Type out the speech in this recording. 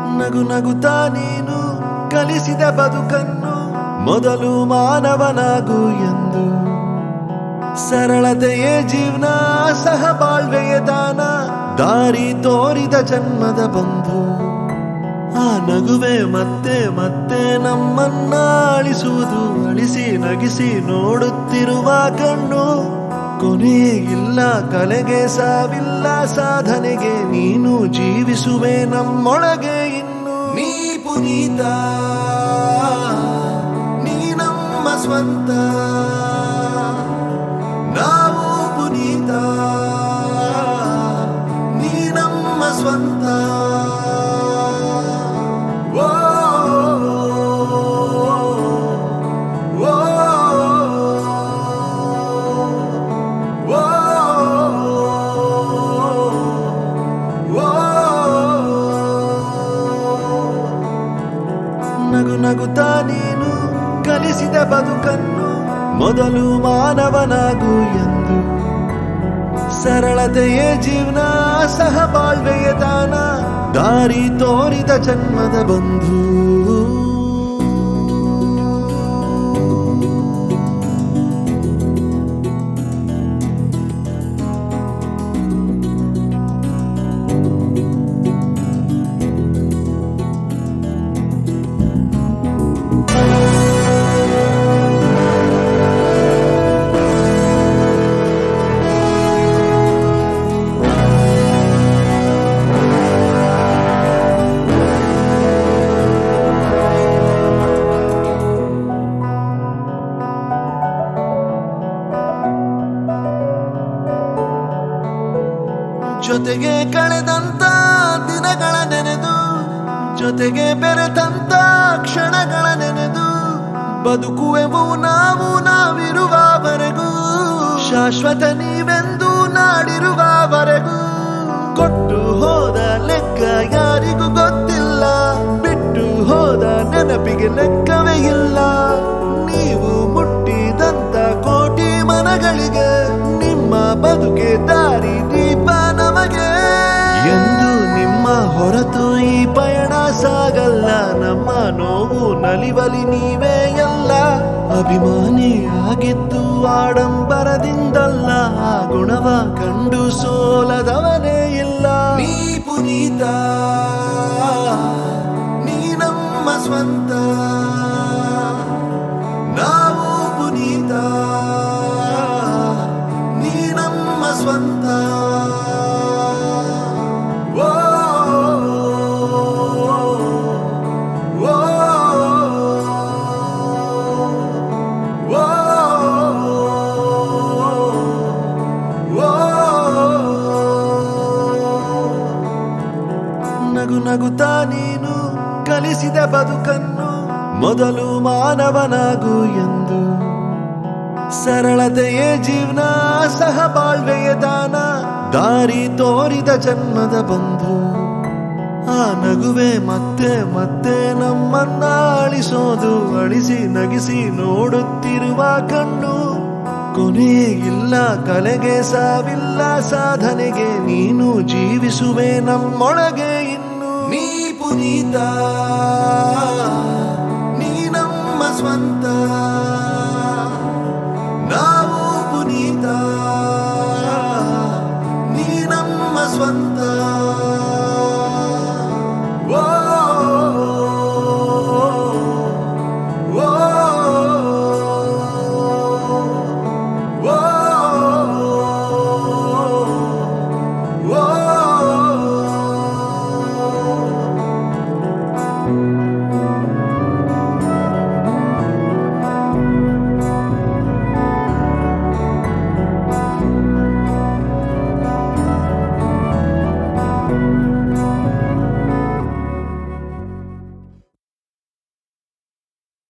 ನಗು ನಗುತ್ತಾ ನೀನು ಕಲಿಸಿದ ಬದುಕನ್ನು ಮೊದಲು ಮಾನವನಾಗು ಎಂದು ಸರಳತೆಯೇ ಜೀವನ ಸಹ ಬಾಳ್ವೆಯ ದಾನ ದಾರಿ ತೋರಿದ ಜನ್ಮದ ಬಂಧು ಆ ನಗುವೆ ಮತ್ತೆ ಮತ್ತೆ ನಮ್ಮನ್ನ ಅಳಿಸುವುದು ಅಳಿಸಿ ನಗಿಸಿ ನೋಡುತ್ತಿರುವ ಕಣ್ಣು ಕೊನೆಯೇ ಇಲ್ಲ ಕಲೆಗೆ ಸಾವಿಲ್ಲ ಸಾಧನೆಗೆ ನೀನು ಜೀವಿಸುವೆ ನಮ್ಮೊಳಗೆ ಇನ್ನು ನೀ ಪುನೀತ ನೀ ನಮ್ಮ ಸ್ವಂತ ನಾವು ಪುನೀತ ನೀ ನಮ್ಮ ಸ್ವಂತ ಓ, ಓ, ಓ, ನಗು ನಗುತ್ತಾ ನೀನು ಕಲಿಸಿದ ಬದುಕನ್ನು ಮೊದಲು ಮಾನವನಾಗು ಎಂದು ಸರಳತೆಯೇ ಜೀವನ ಸಹ ಬಾಳ್ವೆಯ ದಾನ ದಾರಿ ತೋರಿದ ಜನ್ಮದ ಬಂಧು ಜೊತೆಗೆ ಕಳೆದಂತ ದಿನಗಳ ನೆನೆದು ಜೊತೆಗೆ ಬೆರೆತಂತ ಕ್ಷಣಗಳ ನೆನೆದು ಬದುಕುವೆವು ನಾವು ನಾವಿರುವವರೆಗೂ ಶಾಶ್ವತ ನೀವೆಂದು ನಾಡಿರುವವರೆಗೂ ಕೊಟ್ಟು ಹೋದ ಲೆಕ್ಕ ಯಾರಿಗೂ ಗೊತ್ತಿಲ್ಲ ಬಿಟ್ಟು ಹೋದ ನೆನಪಿಗೆ ಲೆಕ್ಕವೇ ಇಲ್ಲ ನೀವು ಮುಟ್ಟಿದಂತ ಕೋಟಿ ಮನಗಳಿಗೆ ನಿಮ್ಮ ಬದುಕೆ ದಾರಿ ದೀಪ ನಮಗೆ ಎಂದು ನಿಮ್ಮ ಹೊರತು ಈ ಪಯಣ ಸಾಗಲ್ಲ ನಮ್ಮ ನೋವು ನಲಿವಲಿ ನೀವೇ ಎಲ್ಲ ಅಭಿಮಾನಿ ಆಗಿದ್ದು ಆಡಂಬರದಿಂದಲ್ಲ ಆ ಗುಣವ ಕಂಡು ಸೋಲದವನೇ ಇಲ್ಲ ನೀ ಪುನೀತ ನೀ ನಮ್ಮ ಸ್ವಂತ ನಾವು ಪುನೀತ ನೀ ನಮ್ಮ ಸ್ವಂತ ಓ, ಓ, ಓ, ಓ. ನಗು ನಗುತ್ತಾ ನೀನು ಕಲಿಸಿದ ಬದುಕನ್ನು ಮೊದಲು ಮಾನವನಾಗು ಎಂದು ಸರಳತೆಯೇ ಜೀವನ ಸಹ ಬಾಳ್ವೆಯ ದಾನ ದಾರಿ ತೋರಿದ ಜನ್ಮದ ಬಂಧು ಆ ನಗುವೆ ಮತ್ತೆ ಮತ್ತೆ ನಮ್ಮನ್ನ ಅಳಿಸೋದು ಅಳಿಸಿ ನಗಿಸಿ ನೋಡುತ್ತಿರುವ ಕಣ್ಣು ಕೊನೆಯೇ ಇಲ್ಲ ಕಲೆಗೆ ಸಾವಿಲ್ಲ ಸಾಧನೆಗೆ ನೀನು ಜೀವಿಸುವೆ ನಮ್ಮೊಳಗೆ ಇನ್ನು ನೀ ಪುನೀತ ನೀ ನಮ್ಮ ಸ್ವಂತ ನಾವು ಪುನೀತ ನೀ ನಮ್ಮ ಸ್ವಂತ